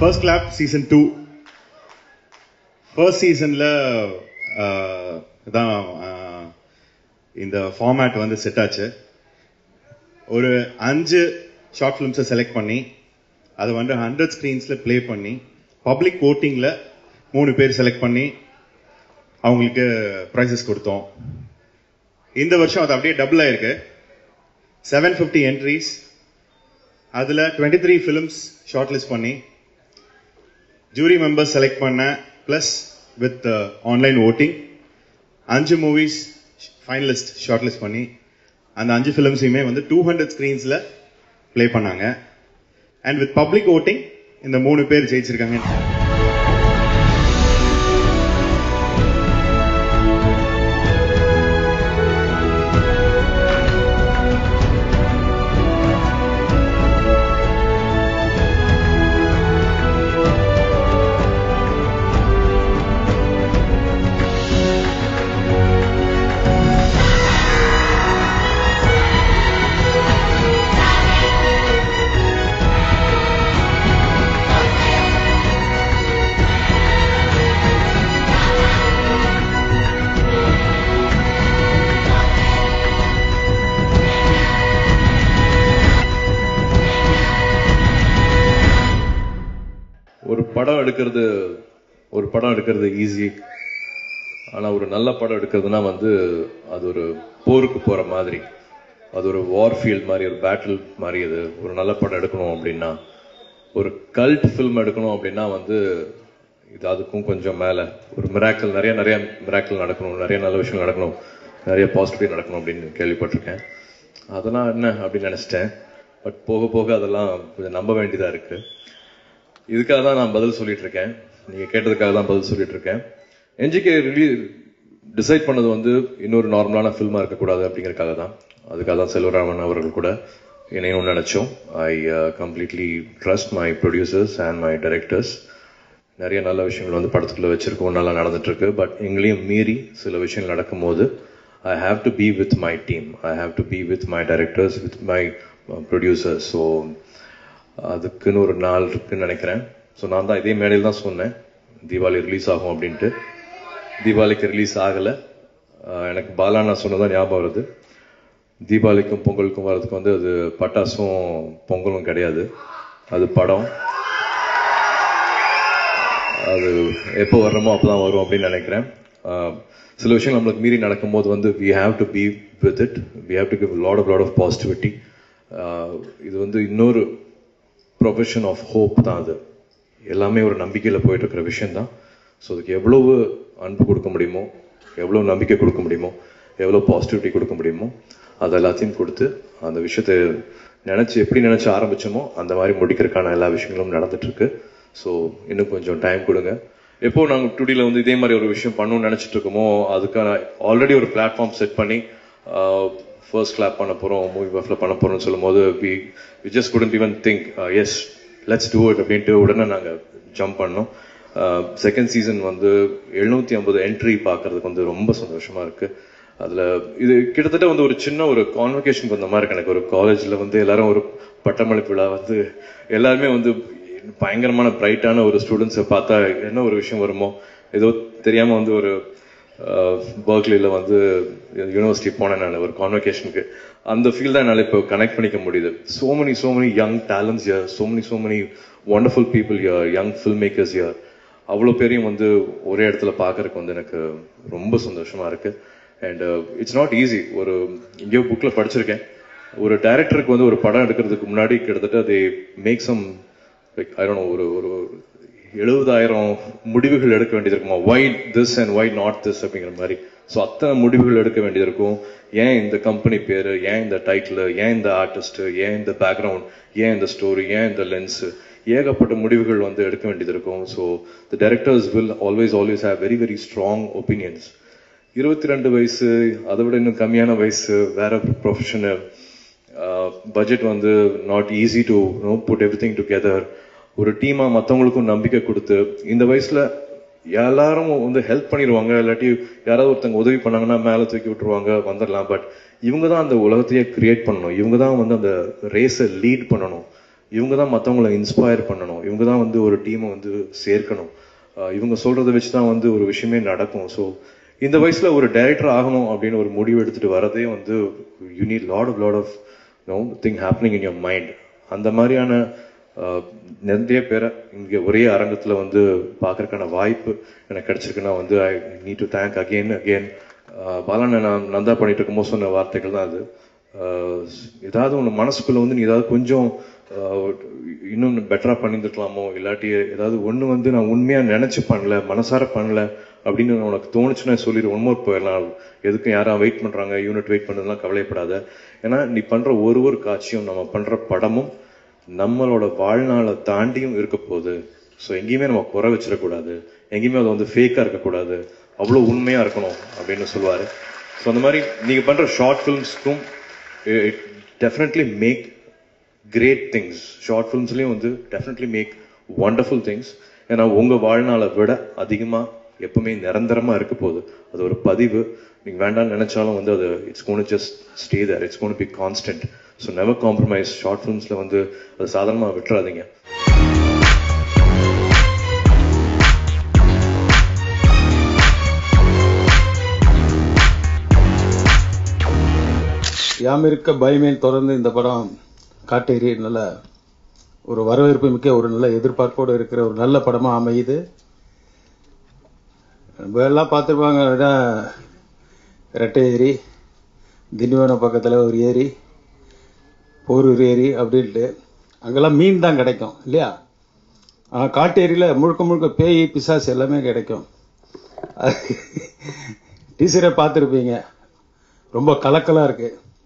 First clap season two first சீசன்ல தான் ஆஹ், இந்த ஃபார்மேட் வந்து செட் ஆச்சு ஒரு அஞ்சு ஷார்ட் ஃபிலிம்ஸை செலக்ட் பண்ணி அதை வந்து ஹண்ட்ரட் ஸ்க்ரீன்ஸில் ப்ளே பண்ணி பப்ளிக் ஓட்டிங்கில் மூணு பேர் செலக்ட் பண்ணி அவங்களுக்கு ப்ரைஸஸ் கொடுத்தோம் இந்த வருஷம் அது அப்படியே டபுள் ஆயிருக்கு செவன் ஃபிஃப்டி என்ட்ரிஸ் அதில் twenty three films short list பண்ணி ஜூரி மெம்பர்ஸ் செலக்ட் பண்ண ப்ளஸ் வித் ஆன்லைன் ஓட்டிங் அஞ்சு மூவிஸ் ஃபைனலிஸ்ட் ஷார்ட் லிஸ்ட் பண்ணி அந்த அஞ்சு ஃபிலிம்ஸையுமே வந்து டூ ஹண்ட்ரட் ஸ்க்ரீன்ஸில் ப்ளே பண்ணாங்க அண்ட் வித் பப்ளிக் ஓட்டிங் இந்த மூணு பேர் ஜெயிச்சிருக்காங்க ஒரு படம் எடுக்கிறது ஒரு படம் எடுக்கிறது ஈஸி ஆனா ஒரு நல்ல படம் எடுக்கிறதுனா வந்து அது ஒரு போருக்கு போற மாதிரி அது ஒரு வார் ஃபீல்ட் மாதிரி ஒரு பேட்டில் மாதிரி அது ஒரு நல்ல படம் எடுக்கணும் அப்படின்னா ஒரு கல்ட் ஃபில்ம் எடுக்கணும் அப்படின்னா வந்து இது அதுக்கும் கொஞ்சம் மேல ஒரு மிராக்கல் நிறைய நிறைய மிராக்கல் நடக்கணும் நிறைய நல்ல விஷயம் நடக்கணும் நிறைய பாசிட்டிவ் நடக்கணும் அப்படின்னு கேள்விப்பட்டிருக்கேன் அதெல்லாம் என்ன அப்படின்னு நினைச்சிட்டேன் பட் போக போக அதெல்லாம் கொஞ்சம் நம்ப வேண்டியதா இருக்கு இதுக்காக தான் நான் பதில் சொல்லிட்டு இருக்கேன் நீங்க கேட்டதுக்காக தான் பதில் சொல்லிட்டு இருக்கேன் என்ஜிகே ரிலீ டிசைட் பண்ணது வந்து இன்னொரு நார்மலான ஃபில்மா இருக்கக்கூடாது அப்படிங்கறதுக்காக தான் அதுக்காக தான் செல்வராமன் அவர்கள் கூட இணையணும்னு நினைச்சோம் I completely trust my producers and my directors நிறைய நல்ல விஷயங்கள் வந்து படத்துக்குள்ள வச்சிருக்கோம் நல்லா நடந்துட்டு இருக்கு பட் எங்களையும் மீறி சில விஷயங்கள் நடக்கும்போது I have to be with my team I have to be with my directors with my producers so அதுக்குன்னு ஒரு நாள் இருக்குன்னு நினைக்கிறேன் ஸோ நான் தான் இதே மேடையில் தான் சொன்னேன் தீபாவளி ரிலீஸ் ஆகும் அப்படின்ட்டு தீபாவளிக்கு ரிலீஸ் ஆகலை எனக்கு பாலா நான் சொன்னதான் ஞாபகம் வருது தீபாவளிக்கும் பொங்கலுக்கும் வர்றதுக்கு வந்து அது பட்டாசும் பொங்கலும் கிடையாது அது படம் அது எப்போ வரணுமோ அப்பதான் வரும் அப்படின்னு நினைக்கிறேன் ஆஹ் சில விஷயங்கள் நம்மளுக்கு மீறி நடக்கும்போது வந்து we have to be with it we have to give lot of lot of positivity இது வந்து இன்னொரு ப்ரொஃபஷன் ஆஃப் ஹோப் தான் அது எல்லாமே ஒரு நம்பிக்கையில் போயிட்டு இருக்கிற விஷயம் தான் ஸோ அதுக்கு எவ்வளவு அன்பு கொடுக்க முடியுமோ எவ்வளவு நம்பிக்கை கொடுக்க முடியுமோ எவ்வளவு பாசிட்டிவிட்டி கொடுக்க முடியுமோ அது எல்லாத்தையும் கொடுத்து அந்த விஷயத்தை நினைச்சு எப்படி நினைச்சு ஆரம்பிச்சோமோ அந்த மாதிரி முடிக்கிறதுக்கான எல்லா விஷயங்களும் நடந்துட்டு இருக்கு ஸோ இன்னும் கொஞ்சம் டைம் கொடுங்க எப்போ நாங்கள் டுடியில் வந்து இதே மாதிரி ஒரு விஷயம் பண்ணணும்னு நினைச்சிட்டு இருக்கோமோ அதுக்கான ஆல்ரெடி ஒரு பிளாட்ஃபார்ம் செட் பண்ணி ஃபர்ஸ்ட் கிளாப் பண்ண போறோம் மூவி பஃப்ல பண்ண போறோம்னு சொல்லும்போது we we just couldn't even think yes let's do it அப்படின்ட்டு உடனே நாங்கள் ஜம்ப் பண்ணோம் செகண்ட் சீசன் வந்து எழுநூத்தி ஐம்பது என்ட்ரி பார்க்கறதுக்கு வந்து ரொம்ப சந்தோஷமா இருக்கு அதுல இது கிட்டத்தட்ட வந்து ஒரு சின்ன ஒரு கான்வெகேஷன் வந்த மாதிரி இருக்கு எனக்கு ஒரு காலேஜ்ல வந்து எல்லாரும் ஒரு பட்டமளிப்பு விழா வந்து எல்லாருமே வந்து பயங்கரமான பிரைட்டான ஒரு ஸ்டூடெண்ட்ஸை பார்த்தா என்ன ஒரு விஷயம் வருமோ ஏதோ தெரியாம வந்து ஒரு பர்க்லியில் வந்து யூனிவர்சிட்டி போனேன் நான் ஒரு கான்வெகேஷனுக்கு அந்த ஃபீல் தான் என்னால் இப்போ கனெக்ட் பண்ணிக்க முடியுது so many so many young talents here so many so many wonderful people here young film makers here அவ்வளோ பேரையும் வந்து ஒரே இடத்துல பார்க்கறதுக்கு வந்து எனக்கு ரொம்ப சந்தோஷமா இருக்கு அண்ட் இட்ஸ் நாட் ஈஸி ஒரு எங்கேயோ புக்கில் படிச்சிருக்கேன் ஒரு டைரக்டருக்கு வந்து ஒரு படம் எடுக்கிறதுக்கு முன்னாடி கிட்டத்தட்ட அது மேக் சம் லைக் ஐ ஒரு ஒரு எழுபதாயிரம் முடிவுகள் எடுக்க வேண்டியது இருக்குமா why this and why not this அப்படிங்கிற மாதிரி ஸோ அத்தனை முடிவுகள் எடுக்க வேண்டியது இருக்கும் ஏன் இந்த கம்பெனி பேரு ஏன் இந்த டைட்டில் ஏன் இந்த ஆர்டிஸ்ட் ஏன் இந்த பேக்ரவுண்ட் ஏன் இந்த ஸ்டோரி ஏன் இந்த லென்ஸ் ஏகப்பட்ட முடிவுகள் வந்து எடுக்க வேண்டியது இருக்கும் so the directors will always always have very very strong opinions இருபத்தி ரெண்டு வயசு அதை விட இன்னும் கம்மியான வயசு வேற ப்ரொஃபஷனு பட்ஜெட் வந்து not easy to no put everything together ஒரு டீமா மற்றவங்களுக்கும் நம்பிக்கை கொடுத்து இந்த வயசுல எல்லாரும் வந்து ஹெல்ப் பண்ணிடுவாங்க இல்லாட்டி யாராவது ஒருத்தங்க உதவி பண்ணாங்கன்னா மேலே தூக்கி விட்டுருவாங்க வந்துடலாம் பட் இவங்க தான் அந்த உலகத்தையே கிரியேட் பண்ணணும் இவங்க தான் வந்து அந்த ரேஸை லீட் பண்ணணும் இவங்க தான் மற்றவங்கள இன்ஸ்பயர் பண்ணணும் இவங்க தான் வந்து ஒரு டீமை வந்து சேர்க்கணும் ஆஹ் இவங்க சொல்றதை வச்சு தான் வந்து ஒரு விஷயமே நடக்கும் ஸோ இந்த வயசுல ஒரு டைரக்டர் ஆகணும் அப்படின்னு ஒரு முடிவு எடுத்துட்டு வரதே வந்து you need lot of lot of nothing happening in your mind அந்த மாதிரியான ஆஹ், நிறைய பேரை இங்கே ஒரே அரங்கத்தில் வந்து பார்க்கறதுக்கான வாய்ப்பு எனக்கு கிடைச்சிருக்குன்னா வந்து I need to thank again again பாலான நான் நந்தா பண்ணிட்டு இருக்கும்போது சொன்ன வார்த்தைகள் தான் அது ஆஹ், ஏதாவது ஒன்று மனசுக்குள்ள வந்து நீ ஏதாவது கொஞ்சம் ஆஹ், இன்னும் பெட்டரா பண்ணியிருந்துருக்கலாமோ இல்லாட்டி ஏதாவது ஒன்று வந்து நான் உண்மையா நினைச்சு பண்ணல மனசார பண்ணல அப்படின்னு உனக்கு தோணுச்சுன்னா சொல்லிடு ஒன் மோர் போயிடலாம் எதுக்கும் யாரும் வெயிட் பண்றாங்க யூனிட் வெயிட் பண்ணதெல்லாம் கவலைப்படாத ஏன்னா நீ பண்ற ஒரு ஒரு காட்சியும் நம்ம பண்ற படமும் நம்மளோட வாழ்நாளை தாண்டியும் இருக்க போகுது ஸோ எங்கேயுமே நம்ம குறை வச்சிடக்கூடாது எங்கேயுமே அது வந்து ஃபேக்காக இருக்கக்கூடாது அவ்வளோ உண்மையாக இருக்கணும் அப்படின்னு சொல்லுவார் ஸோ அந்த மாதிரி நீங்கள் பண்ணுற ஷார்ட் ஃபிலிம்ஸ்க்கும் it definitely make great things short ஃபிலிம்ஸ்லேயும் வந்து டெஃபினெட்லி மேக் ஒண்டர்ஃபுல் திங்ஸ் ஏன்னா உங்கள் வாழ்நாளை விட அதிகமாக எப்பவுமே நிரந்தரமாக இருக்க போகுது அது ஒரு பதிவு நீங்கள் வேண்டாம்னு நினைச்சாலும் வந்து அது it's gonna just stay there it's gonna be constant so never compromise short ஃபிலிம்ஸில் வந்து அது சாதாரணமாக விட்டுறாதீங்க யாம் இருக்க பயமேன் தொடர்ந்து இந்த படம் காட்டேரி நல்ல ஒரு வரவேற்பு மிக்க ஒரு நல்ல எதிர்பார்ப்போடு இருக்கிற ஒரு நல்ல படமா அமையுது நம்ம எல்லாம் பார்த்துருப்பாங்க இதான் ரெட்டை ஏரி திண்டிவனம் பக்கத்தில் ஒரு ஏரி போரூர் ஏரி அப்படின்ட்டு அங்கெல்லாம் மீன் தான் கிடைக்கும் இல்லையா ஆனால் காட்டேரியில் முழுக்க முழுக்க பேய் பிசாசு எல்லாமே கிடைக்கும் டீச்சரை பார்த்துருப்பீங்க ரொம்ப கலக்கலாக இருக்கு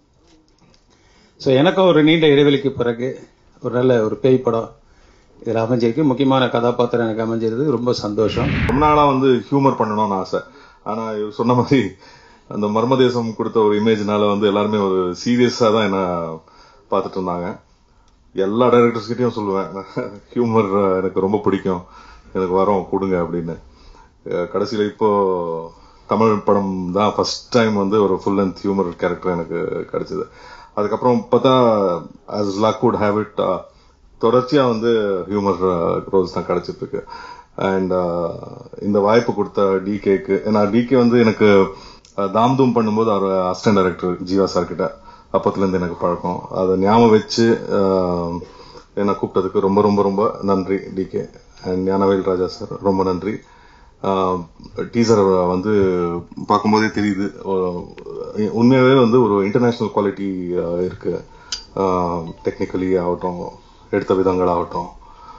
ஸோ எனக்கும் ஒரு நீண்ட இடைவெளிக்கு பிறகு ஒரு நல்ல ஒரு பேய் படம் இதில் அமைஞ்சிருக்கு முக்கியமான கதாபாத்திரம் எனக்கு அமைஞ்சிருது ரொம்ப சந்தோஷம் ரொம்ப நாளா வந்து ஹியூமர் பண்ணணும்னு ஆசை ஆனா இவர் சொன்ன மாதிரி அந்த மர்மதேசம் கொடுத்த ஒரு இமேஜ்னால வந்து எல்லாருமே ஒரு சீரியஸா தான் என்ன பார்த்துட்டு இருந்தாங்க எல்லா டைரக்டர்ஸ் கிட்டயும் சொல்லுவேன் ஹியூமர் எனக்கு ரொம்ப பிடிக்கும் எனக்கு வரோம் கொடுங்க அப்படின்னு அஹ் கடைசியில இப்போ தமிழ் படம் தான் ஃபர்ஸ்ட் டைம் வந்து ஒரு ஃபுல் லென்த் ஹியூமர் கேரக்டர் எனக்கு கிடைச்சது அதுக்கப்புறம் பார்த்தா as luck would have it uh, தொடர்ச்சியா வந்து ஹியூமர் ரோல்ஸ் தான் கிடைச்சிட்டு இருக்கு அண்ட் இந்த வாய்ப்பு கொடுத்த டிகேக்கு ஏன்னா டிகே வந்து எனக்கு uh, தாம் தூம் பண்ணும்போது அவர் அசிஸ்டன்ட் டைரக்டர் ஜீவா சார் கிட்ட அப்பத்துல இருந்து எனக்கு பழக்கம் அதை ஞாபகம் வச்சு uh, என்னை கூப்பிட்டதுக்கு ரொம்ப ரொம்ப ரொம்ப நன்றி டிகே அண்ட் ஞானவேல் ராஜா சார் ரொம்ப நன்றி டீசர் வந்து பார்க்கும்போதே தெரியுது அஹ் உண்மையாவே வந்து ஒரு இன்டர்நேஷனல் குவாலிட்டி இருக்கு டெக்னிக்கலி ஆகட்டும் எடுத்த விதங்கள் ஆகட்டும்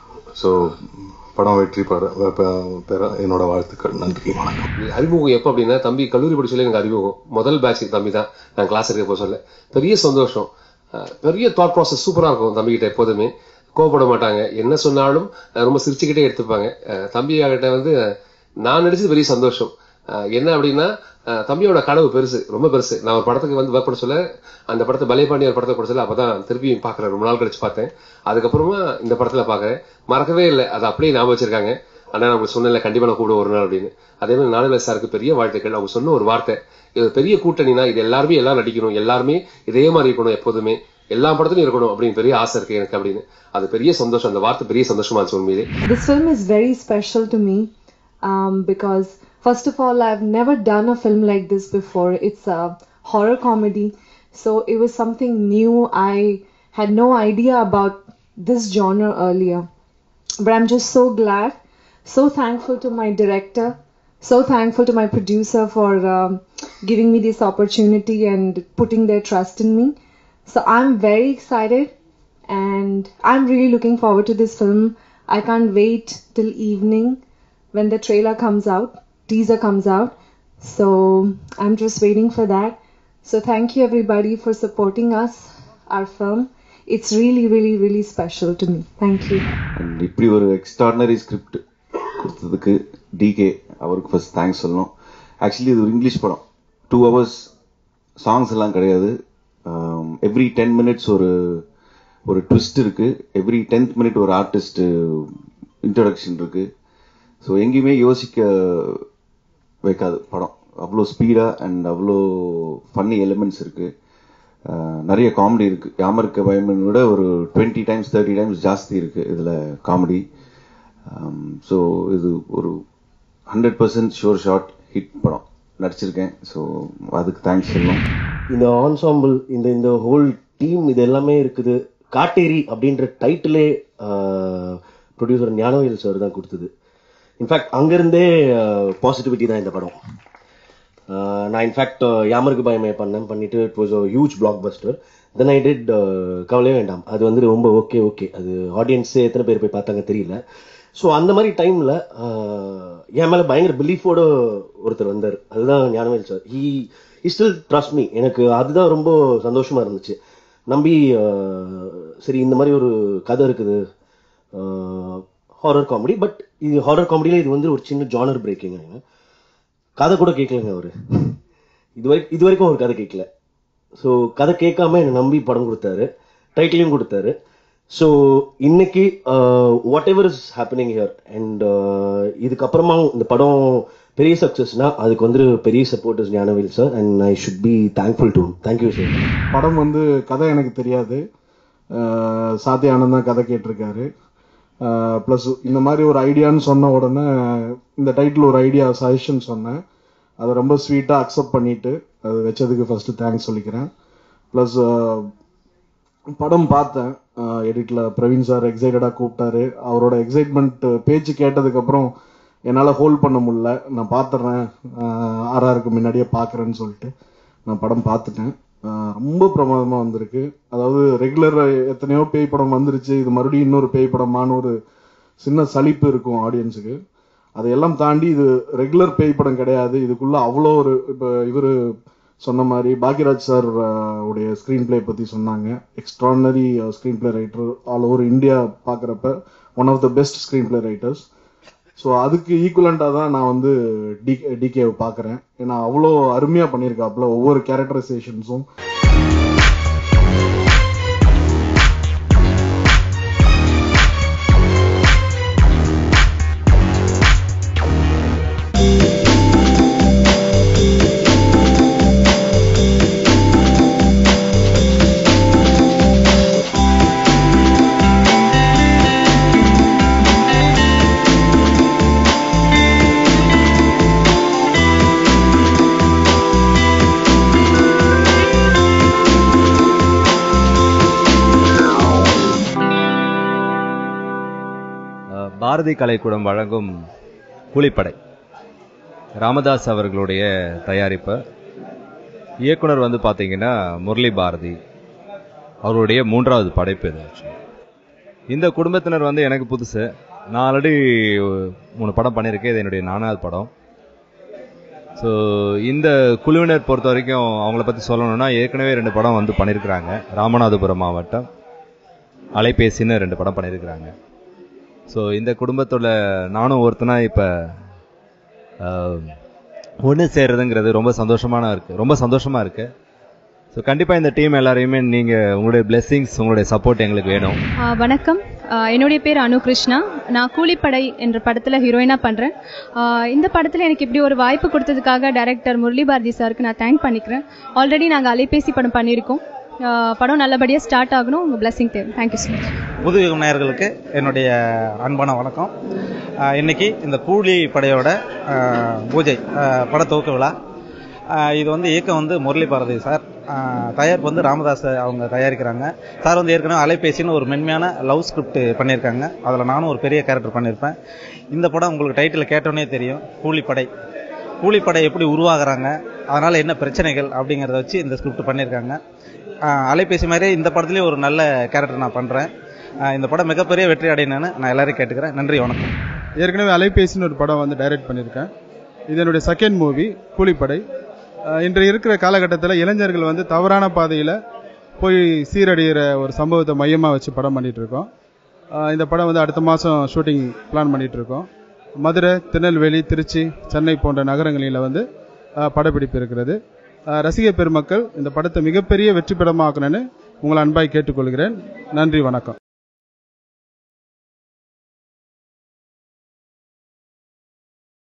ஸோ படம் வெற்றி பெற பெ- பெற என்னோட வாழ்த்துக்கள் நன்றி வணக்கம் அறிமுகம் எப்போ அப்படின்னா தம்பி கல்லூரி படிச்சல எனக்கு அறிமுகம் முதல் பேட்சுக்கு தம்பி தான் நான் கிளாஸ் இருக்க போக சொல்ல பெரிய சந்தோஷம் அஹ் பெரிய தாட் ப்ராசஸ் சூப்பரா இருக்கும் தம்பி கிட்ட எப்போதுமே கோவப்பட மாட்டாங்க என்ன சொன்னாலும் அஹ் ரொம்ப சிரிச்சுக்கிட்டே எடுத்துப்பாங்க அஹ் தம்பி கிட்ட வந்து அஹ் நான் நடிச்சது பெரிய சந்தோஷம் அஹ் என்ன அப்படின்னா அஹ் தம்பியோட கனவு பெருசு ரொம்ப பெருசு நான் ஒரு படத்துக்கு வந்து ஒர்க் பண்ண சொல்ல அந்த படத்தை பலேபாண்டி ஒரு படத்தை கூட சொல்ல அப்பதான் திருப்பி பாக்குறேன் ரொம்ப நாள் கழிச்சு பார்த்தேன் அதுக்கப்புறமா இந்த படத்துல பாக்குறேன் மறக்கவே இல்லை அதை அப்படியே ஞாபகம் வச்சிருக்காங்க ஆனா நான் உங்களுக்கு சொன்னேன்ல கண்டிப்பா நான் கூட ஒரு நாள் அப்படின்னு அதே மாதிரி நானுல சாருக்கு பெரிய வாழ்த்துக்கள் அவங்க சொன்ன ஒரு வார்த்தை இது பெரிய கூட்டணினா இது எல்லாருமே எல்லாம் நடிக்கணும் எல்லாருமே இதே மாதிரி இருக்கணும் எப்போதுமே எல்லா படத்துலயும் இருக்கணும் அப்படின்னு பெரிய ஆசை இருக்கு எனக்கு அப்படின்னு அது பெரிய சந்தோஷம் அந்த வார்த்தை பெரிய சந்தோஷமா இருந்துச்சு உண்மையிலே This film is very special to me um, because, first of all, I've never done a film like this before. It's a horror comedy, so it was something new. I had no idea about this genre earlier. But I'm just so glad, so thankful to my director, so thankful to my producer for um, giving me this opportunity and putting their trust in me. So I'm very excited and I'm really looking forward to this film. I can't wait till evening when the trailer comes out, teaser comes out. So I'm just waiting for that. So thank you everybody for supporting us, our film. It's really, really, really special to me. Thank you. And இப்படி ஒரு extraordinary script கொடுத்ததுக்கு டிகே அவருக்கு first thanks சொல்லணும் actually இது ஒரு English படம் two hours songs எல்லாம் கிடையாது எவ்ரி டென் மினிட்ஸ் ஒரு ஒரு ட்விஸ்ட் இருக்கு எவ்ரி டென்த் மினிட் ஒரு ஆர்டிஸ்ட் இன்ட்ரடக்ஷன் இருக்கு ஸோ எங்கேயுமே யோசிக்க வைக்காது படம் அவ்வளோ ஸ்பீடாக அண்ட் அவ்வளோ ஃபன்னி எலிமெண்ட்ஸ் இருக்கு அஹ், நிறைய காமெடி இருக்கு யாமருக்கு பயமன் விட ஒரு டுவெண்ட்டி டைம்ஸ் தேர்ட்டி டைம்ஸ் ஜாஸ்தி இருக்கு இதுல காமெடி ஸோ இது ஒரு hundred percent sure shot hit படம் நடிச்சிருக்கேன் ஸோ அதுக்கு தேங்க்ஸ் சொல்லணும் இந்த ஆன்சாம்பிள் இந்த இந்த ஹோல் டீம் இது எல்லாமே இருக்குது காட்டேரி அப்படின்ற டைட்டிலே ப்ரொடியூசர் ஞானவேல் சார் தான் கொடுத்தது இன்ஃபேக்ட் அங்கிருந்தே பாசிட்டிவிட்டி தான் இந்த படம் ஆஹ் நான் இன்ஃபேக்ட் யாமருக்கு பயமே பண்ணேன் பண்ணிட்டு it was a huge blockbuster then I did கவலையே வேண்டாம் அது வந்து ரொம்ப ஓகே ஓகே அது ஆடியன்ஸே எத்தனை பேர் போய் பார்த்தாங்க தெரியல ஸோ அந்த மாதிரி டைமில் என் மேலே பயங்கர பிலீஃபோட ஒருத்தர் வந்தார் அதுதான் Gnanavel sir he he still trust me எனக்கு அதுதான் ரொம்ப சந்தோஷமா இருந்துச்சு நம்பி ஆஹ் சரி இந்த மாதிரி ஒரு கதை இருக்குது ஹாரர் காமெடி பட் இது ஹாரர் காமெடியில் இது வந்து ஒரு சின்ன ஜானர் பிரேக்கிங் கதை கூட கேட்கலங்க அவரு இது வரைக்கும் இது வரைக்கும் ஒரு கதை கேட்கல ஸோ கதை கேட்காம என்னை நம்பி படம் கொடுத்தாரு டைட்டிலையும் கொடுத்தாரு ஸோ இன்னைக்கு whatever is happening here and இதுக்கப்புறமா இந்த படம் பெரிய சக்ஸஸ்னா அதுக்கு வந்து பெரிய support Gnanavel sir and I should be thankful to thank you sir படம் வந்து கதை எனக்கு தெரியாது அஹ் சாத்தி ஆனந்த் தான் கதை கேட்டிருக்காரு ப்ளஸ் இந்த மாதிரி ஒரு ஐடியான்னு சொன்ன உடனே இந்த டைட்டில் ஒரு ஐடியா சஜஷன் சொன்னேன் அதை ரொம்ப ஸ்வீட்டாக அக்செப்ட் பண்ணிட்டு அது வச்சதுக்கு ஃபர்ஸ்ட் தேங்க்ஸ் சொல்லிக்கிறேன் ப்ளஸ் படம் பார்த்தேன் எடிட்ல பிரவீன் சார் எக்ஸைட்டடாக கூப்பிட்டாரு அவரோட எக்ஸைட்மெண்ட் பேச்சு கேட்டதுக்கப்புறம் என்னால் ஹோல்ட் பண்ண முடியல நான் பார்த்துட்றேன் ஆர்ஆருக்கு முன்னாடியே பார்க்குறேன்னு சொல்லிட்டு நான் படம் பார்த்துட்டேன் ஆஹ் ரொம்ப பிரமாதமாக வந்திருக்கு அதாவது ரெகுலர் எத்தனையோ பேய் படம் வந்துருச்சு இது மறுபடியும் இன்னொரு பேய் படமான்னு ஒரு சின்ன சலிப்பு இருக்கும் ஆடியன்ஸுக்கு அதையெல்லாம் தாண்டி இது ரெகுலர் பேய் படம் கிடையாது இதுக்குள்ள அவ்வளோ ஒரு இப்போ இவர் சொன்ன மாதிரி பாக்யராஜ் சார் உடைய ஸ்க்ரீன் பிளே பற்றி சொன்னாங்க extraordinary screenplay writer all over India பார்க்குறப்ப one of the best screenplay writers so அதுக்கு ஈக்குவலண்டாக தான் நான் வந்து டி டிகேவை பார்க்குறேன் ஏன்னா அவ்வளோ அருமையாக பண்ணியிருக்காப்புல ஒவ்வொரு கேரக்டரைசேஷன்ஸும் அஹ், பாரதி கலைக்கூடம் வழங்கும் கூலிப்படை ராமதாஸ் அவர்களுடைய தயாரிப்பு இயக்குனர் வந்து பார்த்தீங்கன்னா முரளி பாரதி அவருடைய மூன்றாவது படைப்பு இது actually. இந்த குடும்பத்தினர் வந்து எனக்கு புதுசு நான் ஆல்ரெடி மூணு படம் பண்ணியிருக்கேன் இது என்னுடைய நானாவது படம் ஸோ இந்த குழுவினர் பொறுத்த வரைக்கும் அவங்கள பற்றி சொல்லணும்னா ஏற்கனவே ரெண்டு படம் வந்து பண்ணியிருக்கிறாங்க ராமநாதபுரம் மாவட்டம் அலைபேசின்னு ரெண்டு படம் பண்ணியிருக்கிறாங்க ஸோ இந்த குடும்பத்தோட நானும் ஒருத்தனா இப்போ ஒன்று சேர்றதுங்கிறது ரொம்ப சந்தோஷமான இருக்கு ரொம்ப சந்தோஷமா இருக்கு ஸோ கண்டிப்பாக இந்த டீம் எல்லாரையுமே நீங்கள் உங்களுடைய blessings உங்களுடைய சப்போர்ட் எங்களுக்கு வேணும் ஆ, வணக்கம் ஆ, என்னுடைய பேர் அனு கிருஷ்ணா நான் கூலிப்படை என்ற படத்தில் ஹீரோயினாக பண்ணுறேன் இந்த படத்தில் எனக்கு இப்படி ஒரு வாய்ப்பு கொடுத்ததுக்காக டைரக்டர் முரளி பாரதி சாருக்கு நான் தேங்க் பண்ணிக்கிறேன் ஆல்ரெடி நாங்கள் அலைபேசி படம் பண்ணியிருக்கோம் ஆ, படம் நல்லபடியாக ஸ்டார்ட் ஆகணும் உங்கள் blessing தேவை தேங்க்யூ ஸோ மச் புதுயுகம் நேயர்களுக்கு என்னுடைய அன்பான வணக்கம் ஆஹ் இன்னைக்கு இந்த கூலி படையோட ஆஹ் பூஜை ஆஹ் பட துவக்க விழா ஆஹ் இது வந்து இயக்கம் வந்து முரளி பாரதி சார் ஆஹ் தயாரிப்பு வந்து ராமதாஸ் அவங்க தயாரிக்கிறாங்க சார் வந்து ஏற்கனவே அலைபேசின்னு ஒரு மென்மையான லவ் ஸ்கிரிப்ட் பண்ணியிருக்காங்க அதில் நானும் ஒரு பெரிய கேரக்டர் பண்ணியிருப்பேன் இந்த படம் உங்களுக்கு டைட்டில் கேட்டோன்னே தெரியும் கூலிப்படை கூலிப்படை எப்படி உருவாகுறாங்க அதனால் என்ன பிரச்சனைகள் அப்படிங்கிறத வச்சு இந்த ஸ்கிரிப்ட் பண்ணியிருக்காங்க ஆஹ் அலைபேசி மாதிரியே இந்த படத்துலேயும் ஒரு நல்ல கேரக்டர் நான் பண்ணுறேன் இந்த படம் மிகப்பெரிய வெற்றி அடையணும்னு நான் எல்லாரையும் கேட்டுக்கிறேன் நன்றி வணக்கம் ஏற்கனவே அலைபேசின்னு ஒரு படம் வந்து டைரக்ட் பண்ணியிருக்கேன் இது என்னுடைய செகண்ட் மூவி கூலிப்படை அஹ் இன்று இருக்கிற காலகட்டத்தில் இளைஞர்கள் வந்து தவறான பாதையில் போய் சீரடைகிற ஒரு சம்பவத்தை மையமாக வச்சு படம் பண்ணிட்டு இருக்கோம் அஹ் இந்த படம் வந்து அடுத்த மாதம் ஷூட்டிங் பிளான் பண்ணிட்டு இருக்கோம் மதுரை திருநெல்வேலி திருச்சி சென்னை போன்ற நகரங்களில் வந்து அஹ் படப்பிடிப்பு இருக்கிறது அஹ் ரசிகர் பெருமக்கள் இந்த படத்தை மிகப்பெரிய வெற்றி படமாக்கணும்னு உங்களை அன்பாய் கேட்டுக்கொள்கிறேன் நன்றி வணக்கம்